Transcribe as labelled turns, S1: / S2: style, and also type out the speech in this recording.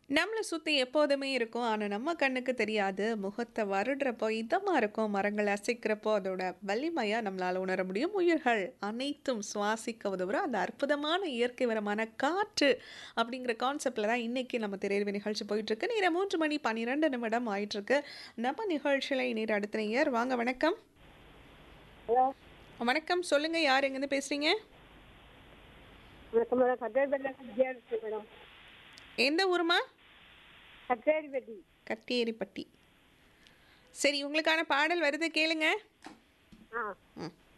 S1: நம்மளை சுற்றி எப்போதுமே இருக்கும் ஆனால் நம்ம கண்ணுக்கு தெரியாது முகத்தை வருடுறப்போ இதமாக இருக்கும் மரங்கள் அசைக்கிறப்போ அதோட வலிமையாக நம்மளால் உணர முடியும் உயிர்கள் அனைத்தும் சுவாசிக்க உதவுற அந்த அற்புதமான இயற்கை வரமான காற்று அப்படிங்கிற கான்செப்டில் தான் இன்றைக்கி நம்ம திரையரவு நிகழ்ச்சி போயிட்டுருக்கு நேரம் மூன்று மணி பன்னிரெண்டு நிமிடம் ஆயிட்டிருக்கு நம்ம நிகழ்ச்சியில் இனி அடுத்த நேயர் வாங்க வணக்கம்
S2: ஹலோ
S1: வணக்கம் சொல்லுங்கள் யார் எங்கேருந்து பேசுகிறீங்க
S2: வணக்கம் மேடம் கட்டேரிப்பேட்டில் விஜயா இருக்கு மேடம்
S1: எந்த ஊருமா
S2: கட்டேரிப்பேட்டி
S1: கட்டேரிப்பட்டி சரி உங்களுக்கான பாடல் வருது கேளுங்க
S2: ஆ
S1: ம்